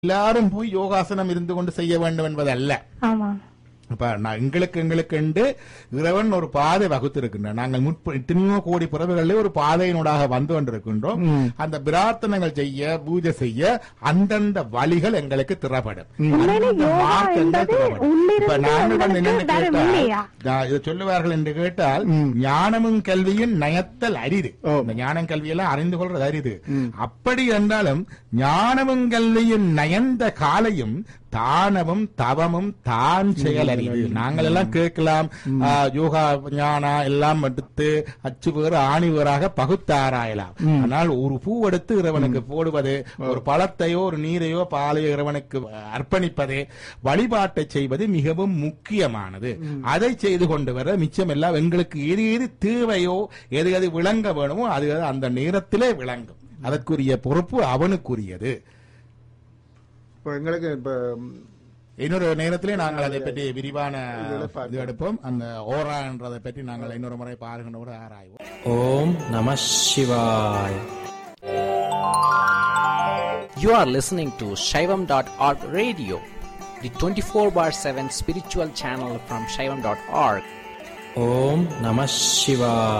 எல்லாரும் போய் யோகாசனம் இருந்து கொண்டு செய்ய வேண்டும் என்பதல்ல ஆமா இப்ப நான் எங்களுக்கு எங்களுக்கு என்று இறைவன் ஒரு பாதை வகுத்திருக்கின்றோம் நாங்கள் முற்ப எத்தனையோ கோடி பிறவுகளிலே ஒரு பாதையினூடாக வந்து கொண்டிருக்கின்றோம் அந்த பிரார்த்தனைகள் செய்ய பூஜை செய்ய அந்தந்த வழிகள் எங்களுக்கு திறப்படும் உண்மையிலே அந்த யோகா மார்க்கங்கள் என்பது திறப்படும். உள்ளிருந்து இப்ப நாங்கள் வந்து என்னன்னு உள்ளுக்கு வரும் கேட்டால் இல்லையா? நான் இதை சொல்லுவார்கள் என்று கேட்டால் ஞானமும் கல்வியும் நயத்தல் அரிது ஓ. இந்த ஞானம் கல்வியெல்லாம் அறிந்து கொள்றது அரிது அப்படி என்றாலும் ஞானமும் கல்வியும் நயந்த காலையும் தானமும் தவமும் தான் செயல் அறிவு நாங்கள் எல்லாம் கேட்கலாம் ஆ, யோகா ஞானா எல்லாம் எடுத்து அச்சு வேறு ஆணி வேறாக பகுத்தாராயலாம் ஆனால் ஒரு பூ எடுத்து இறைவனுக்கு போடுவது ஒரு பழத்தையோ ஒரு நீரையோ பாலையோ இறைவனுக்கு அர்ப்பணிப்பது வழிபாட்டை செய்வது மிகவும் முக்கியமானது அதை செய்து கொண்டு வர மிச்சம் எல்லாம் எங்களுக்கு எது எது தேவையோ எது எது விளங்க வேணுமோ அது அது அந்த நேரத்திலே விளங்கும் அதற்குரிய பொறுப்பு அவனுக்குரியது இப்போ எங்களுக்கு இப்போ இன்னொரு நேரத்திலே நாங்கள் அதை பற்றி விரிவான இதுல பார்க்கலாம். இது எடுப்போம் அந்த ஓரா என்றதை பற்றி நாங்கள் இன்னொரு முறை பாருகின்ற கூட ஆராய்வோம் ஓம் நம சிவாய் You are listening to Shaivam.org radio, the 24 bar 7 spiritual channel from Shaivam.org. Om Namah Shivaya.